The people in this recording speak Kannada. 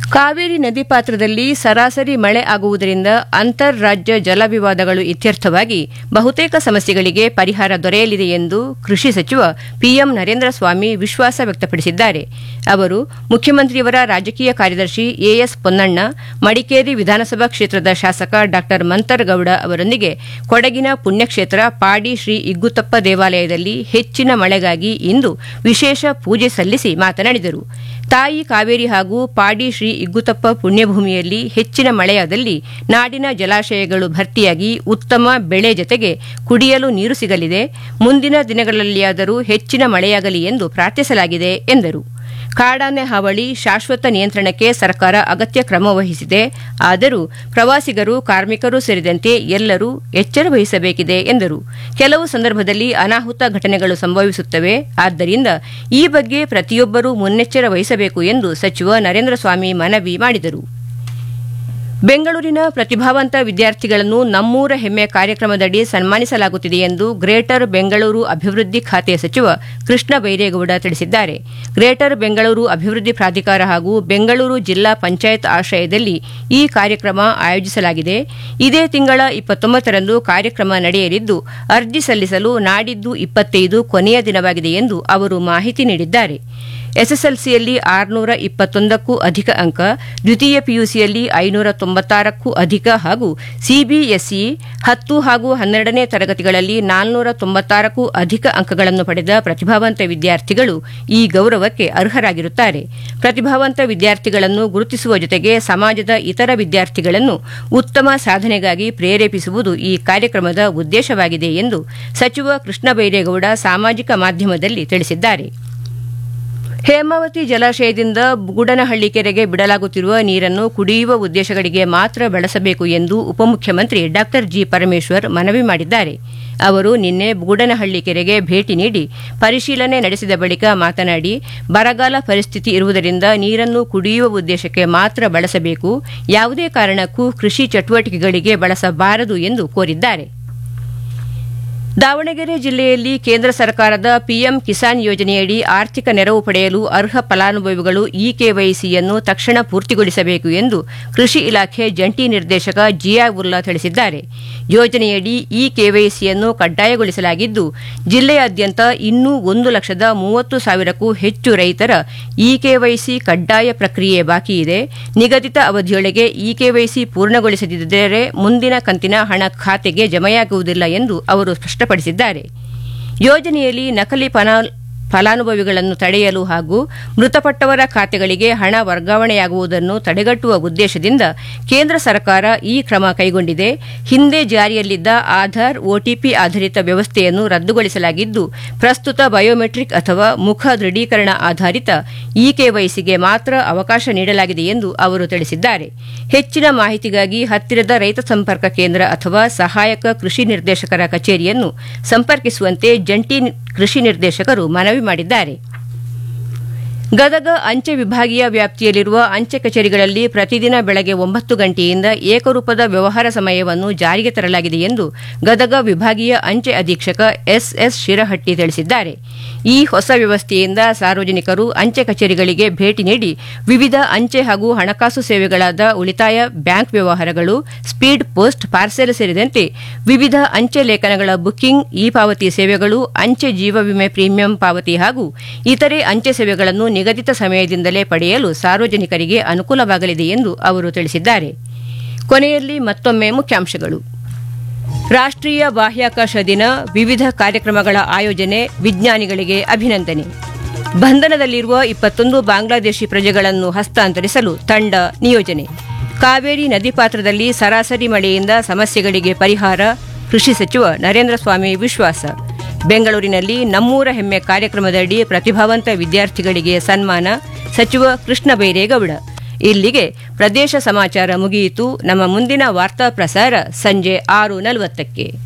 ಕಾವೇರಿ ನದಿ ಪಾತ್ರದಲ್ಲಿ ಸರಾಸರಿ ಮಳೆ ಆಗುವುದರಿಂದ ಅಂತರ್ರಾಜ್ಯ ಜಲ ವಿವಾದಗಳು ಇತ್ಯರ್ಥವಾಗಿ ಬಹುತೇಕ ಸಮಸ್ಯೆಗಳಿಗೆ ಪರಿಹಾರ ದೊರೆಯಲಿದೆ ಎಂದು ಕೃಷಿ ಸಚಿವ ಪಿಎಂ ನರೇಂದ್ರ ಸ್ವಾಮಿ ವಿಶ್ವಾಸ ವ್ಯಕ್ತಪಡಿಸಿದ್ದಾರೆ ಅವರು ಮುಖ್ಯಮಂತ್ರಿಯವರ ರಾಜಕೀಯ ಕಾರ್ಯದರ್ಶಿ ಎಎಸ್ ಪೊನ್ನಣ್ಣ ಮಡಿಕೇರಿ ವಿಧಾನಸಭಾ ಕ್ಷೇತ್ರದ ಶಾಸಕ ಡಾ ಮಂತರಗೌಡ ಅವರೊಂದಿಗೆ ಕೊಡಗಿನ ಪುಣ್ಯಕ್ಷೇತ್ರ ಪಾಡಿ ಶ್ರೀ ಇಗ್ಗುತಪ್ಪ ದೇವಾಲಯದಲ್ಲಿ ಹೆಚ್ಚಿನ ಮಳೆಗಾಗಿ ಇಂದು ವಿಶೇಷ ಪೂಜೆ ಸಲ್ಲಿಸಿ ಮಾತನಾಡಿದರು ತಾಯಿ ಕಾವೇರಿ ಹಾಗೂ ಪಾಡಿ ಶ್ರೀ ಇಗ್ಗುತಪ್ಪ ಪುಣ್ಯಭೂಮಿಯಲ್ಲಿ ಹೆಚ್ಚಿನ ಮಳೆಯಾದಲ್ಲಿ ನಾಡಿನ ಜಲಾಶಯಗಳು ಭರ್ತಿಯಾಗಿ ಉತ್ತಮ ಬೆಳೆ ಜತೆಗೆ ಕುಡಿಯಲು ನೀರು ಸಿಗಲಿದೆ ಮುಂದಿನ ದಿನಗಳಲ್ಲಿಯಾದರೂ ಹೆಚ್ಚಿನ ಮಳೆಯಾಗಲಿ ಎಂದು ಪ್ರಾರ್ಥಿಸಲಾಗಿದೆ ಎಂದರು ಕಾಡಾನೆ ಹಾವಳಿ ಶಾಶ್ವತ ನಿಯಂತ್ರಣಕ್ಕೆ ಸರ್ಕಾರ ಅಗತ್ಯ ಕ್ರಮ ವಹಿಸಿದೆ ಆದರೂ ಪ್ರವಾಸಿಗರು ಕಾರ್ಮಿಕರು ಸೇರಿದಂತೆ ಎಲ್ಲರೂ ಎಚ್ಚರ ವಹಿಸಬೇಕಿದೆ ಎಂದರು ಕೆಲವು ಸಂದರ್ಭದಲ್ಲಿ ಅನಾಹುತ ಘಟನೆಗಳು ಸಂಭವಿಸುತ್ತವೆ ಆದ್ದರಿಂದ ಈ ಬಗ್ಗೆ ಪ್ರತಿಯೊಬ್ಬರೂ ಮುನ್ನೆಚ್ಚರ ವಹಿಸಬೇಕು ಎಂದು ಸಚಿವ ನರೇಂದ್ರ ಸ್ವಾಮಿ ಮನವಿ ಮಾಡಿದರು ಬೆಂಗಳೂರಿನ ಪ್ರತಿಭಾವಂತ ವಿದ್ಯಾರ್ಥಿಗಳನ್ನು ನಮ್ಮೂರ ಹೆಮ್ಮೆ ಕಾರ್ಯಕ್ರಮದಡಿ ಸನ್ಮಾನಿಸಲಾಗುತ್ತಿದೆ ಎಂದು ಗ್ರೇಟರ್ ಬೆಂಗಳೂರು ಅಭಿವೃದ್ಧಿ ಖಾತೆ ಸಚಿವ ಕೃಷ್ಣ ಬೈರೇಗೌಡ ತಿಳಿಸಿದ್ದಾರೆ ಗ್ರೇಟರ್ ಬೆಂಗಳೂರು ಅಭಿವೃದ್ಧಿ ಪ್ರಾಧಿಕಾರ ಹಾಗೂ ಬೆಂಗಳೂರು ಜಿಲ್ಲಾ ಪಂಚಾಯತ್ ಆಶ್ರಯದಲ್ಲಿ ಈ ಕಾರ್ಯಕ್ರಮ ಆಯೋಜಿಸಲಾಗಿದೆ ಇದೇ ತಿಂಗಳ ಇಪ್ಪತ್ತೊಂಬತ್ತರಂದು ಕಾರ್ಯಕ್ರಮ ನಡೆಯಲಿದ್ದು ಅರ್ಜಿ ಸಲ್ಲಿಸಲು ನಾಡಿದ್ದು ಇಪ್ಪತ್ತೈದು ಕೊನೆಯ ದಿನವಾಗಿದೆ ಎಂದು ಅವರು ಮಾಹಿತಿ ನೀಡಿದ್ದಾರೆ ಎಸ್ಎಸ್ಎಲ್ಸಿಯಲ್ಲಿ ಆರುನೂರ ಇಪ್ಪತ್ತೊಂದಕ್ಕೂ ಅಧಿಕ ಅಂಕ ದ್ವಿತೀಯ ಪಿಯುಸಿಯಲ್ಲಿ ಐನೂರ ತೊಂಬತ್ತಾರಕ್ಕೂ ಅಧಿಕ ಹಾಗೂ ಸಿಬಿಎಸ್ಇ ಹತ್ತು ಹಾಗೂ ಹನ್ನೆರಡನೇ ತರಗತಿಗಳಲ್ಲಿ ನಾಲ್ನೂರ ತೊಂಬತ್ತಾರಕ್ಕೂ ಅಧಿಕ ಅಂಕಗಳನ್ನು ಪಡೆದ ಪ್ರತಿಭಾವಂತ ವಿದ್ಯಾರ್ಥಿಗಳು ಈ ಗೌರವಕ್ಕೆ ಅರ್ಹರಾಗಿರುತ್ತಾರೆ ಪ್ರತಿಭಾವಂತ ವಿದ್ಯಾರ್ಥಿಗಳನ್ನು ಗುರುತಿಸುವ ಜೊತೆಗೆ ಸಮಾಜದ ಇತರ ವಿದ್ಯಾರ್ಥಿಗಳನ್ನು ಉತ್ತಮ ಸಾಧನೆಗಾಗಿ ಪ್ರೇರೇಪಿಸುವುದು ಈ ಕಾರ್ಯಕ್ರಮದ ಉದ್ದೇಶವಾಗಿದೆ ಎಂದು ಸಚಿವ ಕೃಷ್ಣ ಬೈರೇಗೌಡ ಸಾಮಾಜಿಕ ಮಾಧ್ಯಮದಲ್ಲಿ ತಿಳಿಸಿದ್ದಾರೆ ಹೇಮಾವತಿ ಜಲಾಶಯದಿಂದ ಬುಗುಡನಹಳ್ಳಿ ಕೆರೆಗೆ ಬಿಡಲಾಗುತ್ತಿರುವ ನೀರನ್ನು ಕುಡಿಯುವ ಉದ್ದೇಶಗಳಿಗೆ ಮಾತ್ರ ಬಳಸಬೇಕು ಎಂದು ಉಪಮುಖ್ಯಮಂತ್ರಿ ಡಾ ಜಿ ಪರಮೇಶ್ವರ್ ಮನವಿ ಮಾಡಿದ್ದಾರೆ ಅವರು ನಿನ್ನೆ ಬುಗುಡನಹಳ್ಳಿ ಕೆರೆಗೆ ಭೇಟಿ ನೀಡಿ ಪರಿಶೀಲನೆ ನಡೆಸಿದ ಬಳಿಕ ಮಾತನಾಡಿ ಬರಗಾಲ ಪರಿಸ್ಥಿತಿ ಇರುವುದರಿಂದ ನೀರನ್ನು ಕುಡಿಯುವ ಉದ್ದೇಶಕ್ಕೆ ಮಾತ್ರ ಬಳಸಬೇಕು ಯಾವುದೇ ಕಾರಣಕ್ಕೂ ಕೃಷಿ ಚಟುವಟಿಕೆಗಳಿಗೆ ಬಳಸಬಾರದು ಎಂದು ಕೋರಿದ್ದಾರೆ ದಾವಣಗೆರೆ ಜಿಲ್ಲೆಯಲ್ಲಿ ಕೇಂದ್ರ ಸರ್ಕಾರದ ಪಿಎಂ ಕಿಸಾನ್ ಯೋಜನೆಯಡಿ ಆರ್ಥಿಕ ನೆರವು ಪಡೆಯಲು ಅರ್ಹ ಫಲಾನುಭವಿಗಳು ಇ ಕೆವೈಸಿಯನ್ನು ತಕ್ಷಣ ಪೂರ್ತಿಗೊಳಿಸಬೇಕು ಎಂದು ಕೃಷಿ ಇಲಾಖೆ ಜಂಟಿ ನಿರ್ದೇಶಕ ಜಿಯಾ ಉಲ್ಲಾ ತಿಳಿಸಿದ್ದಾರೆ ಯೋಜನೆಯಡಿ ಇ ಕೆವೈಸಿಯನ್ನು ಕಡ್ಡಾಯಗೊಳಿಸಲಾಗಿದ್ದು ಜಿಲ್ಲೆಯಾದ್ಯಂತ ಇನ್ನೂ ಒಂದು ಲಕ್ಷದ ಮೂವತ್ತು ಸಾವಿರಕ್ಕೂ ಹೆಚ್ಚು ರೈತರ ಇ ಕೆವೈಸಿ ಕಡ್ಡಾಯ ಪ್ರಕ್ರಿಯೆ ಬಾಕಿ ಇದೆ ನಿಗದಿತ ಅವಧಿಯೊಳಗೆ ಇ ಕೆವೈಸಿ ಪೂರ್ಣಗೊಳಿಸದಿದ್ದರೆ ಮುಂದಿನ ಕಂತಿನ ಹಣ ಖಾತೆಗೆ ಜಮೆಯಾಗುವುದಿಲ್ಲ ಎಂದು ಅವರು ಸ್ಪಷ್ಟಪಡಿಸಿದ್ದಾರೆ ಯೋಜನೆಯಲ್ಲಿ ನಕಲಿ ಫಲಾನುಭವಿಗಳನ್ನು ತಡೆಯಲು ಹಾಗೂ ಮೃತಪಟ್ಟವರ ಖಾತೆಗಳಿಗೆ ಹಣ ವರ್ಗಾವಣೆಯಾಗುವುದನ್ನು ತಡೆಗಟ್ಟುವ ಉದ್ದೇಶದಿಂದ ಕೇಂದ್ರ ಸರ್ಕಾರ ಈ ಕ್ರಮ ಕೈಗೊಂಡಿದೆ ಹಿಂದೆ ಜಾರಿಯಲ್ಲಿದ್ದ ಆಧಾರ್ ಒಟಿಪಿ ಆಧಾರಿತ ವ್ಯವಸ್ಥೆಯನ್ನು ರದ್ದುಗೊಳಿಸಲಾಗಿದ್ದು ಪ್ರಸ್ತುತ ಬಯೋಮೆಟ್ರಿಕ್ ಅಥವಾ ಮುಖ ದೃಢೀಕರಣ ಆಧಾರಿತ ಇ ಕೆವೈಸಿಗೆ ಮಾತ್ರ ಅವಕಾಶ ನೀಡಲಾಗಿದೆ ಎಂದು ಅವರು ತಿಳಿಸಿದ್ದಾರೆ ಹೆಚ್ಚಿನ ಮಾಹಿತಿಗಾಗಿ ಹತ್ತಿರದ ರೈತ ಸಂಪರ್ಕ ಕೇಂದ್ರ ಅಥವಾ ಸಹಾಯಕ ಕೃಷಿ ನಿರ್ದೇಶಕರ ಕಚೇರಿಯನ್ನು ಸಂಪರ್ಕಿಸುವಂತೆ ಜಂಟಿ ಕೃಷಿ ನಿರ್ದೇಶಕರು ಮನವಿ ಮಾಡಿದ್ದಾರೆ ಗದಗ ಅಂಚೆ ವಿಭಾಗೀಯ ವ್ಯಾಪ್ತಿಯಲ್ಲಿರುವ ಅಂಚೆ ಕಚೇರಿಗಳಲ್ಲಿ ಪ್ರತಿದಿನ ಬೆಳಗ್ಗೆ ಒಂಬತ್ತು ಗಂಟೆಯಿಂದ ಏಕರೂಪದ ವ್ಯವಹಾರ ಸಮಯವನ್ನು ಜಾರಿಗೆ ತರಲಾಗಿದೆ ಎಂದು ಗದಗ ವಿಭಾಗೀಯ ಅಂಚೆ ಅಧೀಕ್ಷಕ ಎಸ್ಎಸ್ ಶಿರಹಟ್ಟಿ ತಿಳಿಸಿದ್ದಾರೆ ಈ ಹೊಸ ವ್ಯವಸ್ಥೆಯಿಂದ ಸಾರ್ವಜನಿಕರು ಅಂಚೆ ಕಚೇರಿಗಳಿಗೆ ಭೇಟಿ ನೀಡಿ ವಿವಿಧ ಅಂಚೆ ಹಾಗೂ ಹಣಕಾಸು ಸೇವೆಗಳಾದ ಉಳಿತಾಯ ಬ್ಯಾಂಕ್ ವ್ಯವಹಾರಗಳು ಸ್ಪೀಡ್ ಪೋಸ್ಟ್ ಪಾರ್ಸೆಲ್ ಸೇರಿದಂತೆ ವಿವಿಧ ಅಂಚೆ ಲೇಖನಗಳ ಬುಕ್ಕಿಂಗ್ ಇ ಪಾವತಿ ಸೇವೆಗಳು ಅಂಚೆ ಜೀವ ವಿಮೆ ಪ್ರೀಮಿಯಂ ಪಾವತಿ ಹಾಗೂ ಇತರೆ ಅಂಚೆ ಸೇವೆಗಳನ್ನು ನಿಗದಿತ ಸಮಯದಿಂದಲೇ ಪಡೆಯಲು ಸಾರ್ವಜನಿಕರಿಗೆ ಅನುಕೂಲವಾಗಲಿದೆ ಎಂದು ಅವರು ತಿಳಿಸಿದ್ದಾರೆ ಕೊನೆಯಲ್ಲಿ ಮತ್ತೊಮ್ಮೆ ಮುಖ್ಯಾಂಶಗಳು ರಾಷ್ಟ್ರೀಯ ಬಾಹ್ಯಾಕಾಶ ದಿನ ವಿವಿಧ ಕಾರ್ಯಕ್ರಮಗಳ ಆಯೋಜನೆ ವಿಜ್ಞಾನಿಗಳಿಗೆ ಅಭಿನಂದನೆ ಬಂಧನದಲ್ಲಿರುವ ಇಪ್ಪತ್ತೊಂದು ಬಾಂಗ್ಲಾದೇಶಿ ಪ್ರಜೆಗಳನ್ನು ಹಸ್ತಾಂತರಿಸಲು ತಂಡ ನಿಯೋಜನೆ ಕಾವೇರಿ ನದಿ ಪಾತ್ರದಲ್ಲಿ ಸರಾಸರಿ ಮಳೆಯಿಂದ ಸಮಸ್ಯೆಗಳಿಗೆ ಪರಿಹಾರ ಕೃಷಿ ಸಚಿವ ನರೇಂದ್ರ ಸ್ವಾಮಿ ವಿಶ್ವಾಸ ಬೆಂಗಳೂರಿನಲ್ಲಿ ನಮ್ಮೂರ ಹೆಮ್ಮೆ ಕಾರ್ಯಕ್ರಮದಡಿ ಪ್ರತಿಭಾವಂತ ವಿದ್ಯಾರ್ಥಿಗಳಿಗೆ ಸನ್ಮಾನ ಸಚಿವ ಕೃಷ್ಣ ಬೈರೇಗೌಡ ಇಲ್ಲಿಗೆ ಪ್ರದೇಶ ಸಮಾಚಾರ ಮುಗಿಯಿತು ನಮ್ಮ ಮುಂದಿನ ವಾರ್ತಾ ಪ್ರಸಾರ ಸಂಜೆ ಆರು ನಲವತ್ತಕ್ಕೆ